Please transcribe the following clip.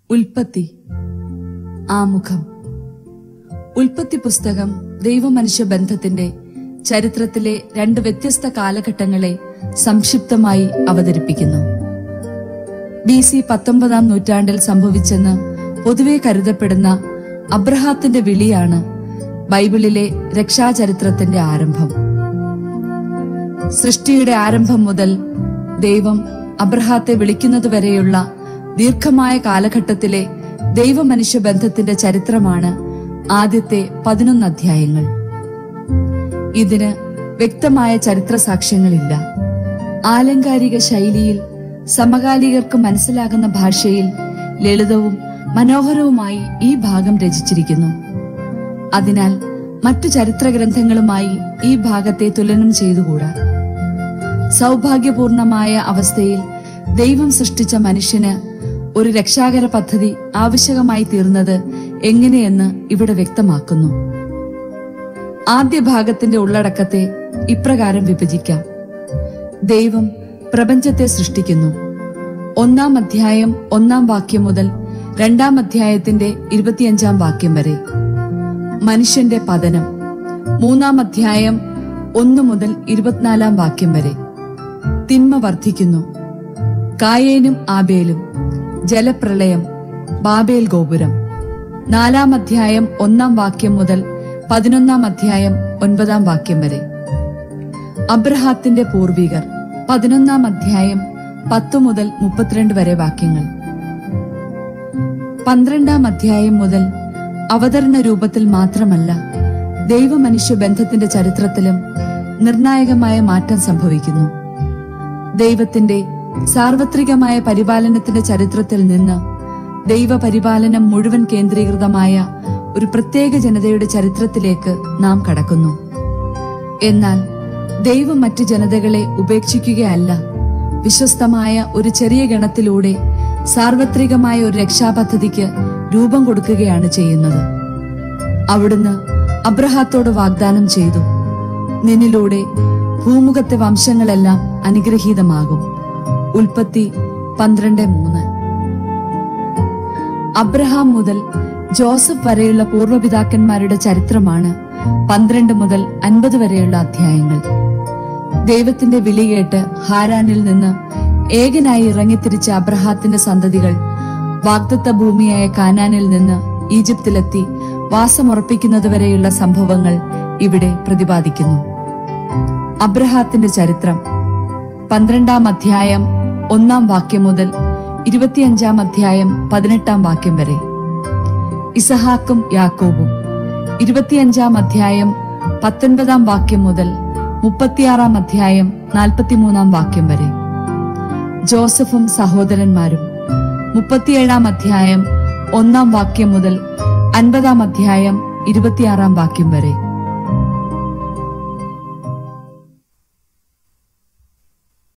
ഉൽപ്പത്തി ആമുഖം ഉൽപ്പത്തി പുസ്തകം ദൈവമനുഷ്യ ബന്ധത്തിന്റെ ചരിത്രത്തിലെ രണ്ട് വ്യത്യസ്ത കാലഘട്ടങ്ങളെ സംക്ഷിപ്തമായി അവതരിപ്പിക്കുന്നു ബി സി പത്തൊമ്പതാം നൂറ്റാണ്ടിൽ സംഭവിച്ചെന്ന് പൊതുവെ കരുതപ്പെടുന്ന അബ്രഹാത്തിന്റെ വിളിയാണ് ബൈബിളിലെ രക്ഷാചരിത്രത്തിന്റെ ആരംഭം സൃഷ്ടിയുടെ ആരംഭം മുതൽ ദൈവം അബ്രഹാത്തെ വിളിക്കുന്നതുവരെയുള്ള ദീർഘമായ കാലഘട്ടത്തിലെ ദൈവമനുഷ്യ ബന്ധത്തിന്റെ ചരിത്രമാണ് ആദ്യത്തെ പതിനൊന്ന് അധ്യായങ്ങൾ ഇതിന് വ്യക്തമായ ചരിത്ര സാക്ഷ്യങ്ങളില്ല ആലങ്കാരിക ശൈലിയിൽ സമകാലികർക്ക് മനസ്സിലാകുന്ന ഭാഷയിൽ ലളിതവും മനോഹരവുമായി ഈ ഭാഗം രചിച്ചിരിക്കുന്നു അതിനാൽ മറ്റു ചരിത്ര ഗ്രന്ഥങ്ങളുമായി ഈ ഭാഗത്തെ തുലനം ചെയ്തുകൂടാ സൗഭാഗ്യപൂർണമായ അവസ്ഥയിൽ ദൈവം സൃഷ്ടിച്ച മനുഷ്യന് ഒരു രക്ഷാകര പദ്ധതി ആവശ്യകമായി തീർന്നത് എങ്ങനെയെന്ന് ഇവിടെ വ്യക്തമാക്കുന്നു ആദ്യ ഭാഗത്തിന്റെ ഉള്ളടക്കത്തെ ഇപ്രകാരം വിഭജിക്കാം ദൈവം പ്രപഞ്ചത്തെ സൃഷ്ടിക്കുന്നു ഒന്നാം അധ്യായം ഒന്നാം വാക്യം മുതൽ രണ്ടാം അധ്യായത്തിന്റെ ഇരുപത്തിയഞ്ചാം വാക്യം വരെ മനുഷ്യന്റെ പതനം മൂന്നാം അധ്യായം ഒന്ന് മുതൽ ഇരുപത്തിനാലാം വാക്യം വരെ തിന്മ വർദ്ധിക്കുന്നു കായേനും ആബേലും ജലപ്രളയം ബാബേൽ ഗോപുരം നാലാം അധ്യായം ഒന്നാം വാക്യം മുതൽ പതിനൊന്നാം അധ്യായം ഒൻപതാം വാക്യം വരെ അബ്രഹാത്തിന്റെ പൂർവികർ പതിനൊന്നാം അധ്യായം പത്തു മുതൽ മുപ്പത്തിരണ്ട് വരെ വാക്യങ്ങൾ പന്ത്രണ്ടാം അധ്യായം മുതൽ അവതരണ രൂപത്തിൽ മാത്രമല്ല ദൈവമനുഷ്യ ബന്ധത്തിന്റെ ചരിത്രത്തിലും നിർണായകമായ മാറ്റം സംഭവിക്കുന്നു ദൈവത്തിന്റെ സാർവത്രികമായ പരിപാലനത്തിന്റെ ചരിത്രത്തിൽ നിന്ന് ദൈവപരിപാലനം മുഴുവൻ കേന്ദ്രീകൃതമായ ഒരു പ്രത്യേക ജനതയുടെ ചരിത്രത്തിലേക്ക് നാം കടക്കുന്നു എന്നാൽ ദൈവം മറ്റു ജനതകളെ ഉപേക്ഷിക്കുകയല്ല വിശ്വസ്തമായ ഒരു ചെറിയ ഗണത്തിലൂടെ സാർവത്രികമായ ഒരു രക്ഷാപദ്ധതിക്ക് രൂപം കൊടുക്കുകയാണ് ചെയ്യുന്നത് അവിടുന്ന് അബ്രഹാത്തോട് വാഗ്ദാനം ചെയ്തു നിന്നിലൂടെ ഭൂമുഖത്തെ വംശങ്ങളെല്ലാം അനുഗ്രഹീതമാകും ഉൽപ്പത്തി പന്ത്രണ്ട് മൂന്ന് അബ്രഹാം മുതൽ ജോസഫ് വരെയുള്ള പൂർവ്വപിതാക്കന്മാരുടെ ചരിത്രമാണ് പന്ത്രണ്ട് മുതൽ അൻപത് വരെയുള്ള അധ്യായങ്ങൾ ദൈവത്തിന്റെ വിളി കേട്ട് ഹാരാനിൽ നിന്ന് ഏകനായി ഇറങ്ങിത്തിരിച്ച അബ്രഹാത്തിന്റെ സന്തതികൾ വാഗ്ദത്ത ഭൂമിയായ കാനാനിൽ നിന്ന് ഈജിപ്തിലെത്തി വാസമുറപ്പിക്കുന്നതുവരെയുള്ള സംഭവങ്ങൾ ഇവിടെ പ്രതിപാദിക്കുന്നു അബ്രഹാത്തിന്റെ ചരിത്രം പന്ത്രണ്ടാം അധ്യായം ഒന്നാം വാക്യം മുതൽ ഇരുപത്തിയഞ്ചാം അധ്യായം പതിനെട്ടാം വാക്യം വരെ ഇസഹാക്കും യാക്കോബും ഇരുപത്തിയഞ്ചാം അധ്യായം പത്തൊൻപതാം വാക്യം മുതൽ മുപ്പത്തിയാറാം അധ്യായം നാൽപ്പത്തിമൂന്നാം വാക്യം വരെ ജോസഫും സഹോദരന്മാരും മുപ്പത്തിയേഴാം അധ്യായം ഒന്നാം വാക്യം മുതൽ അൻപതാം അധ്യായം ഇരുപത്തിയാറാം വാക്യം വരെ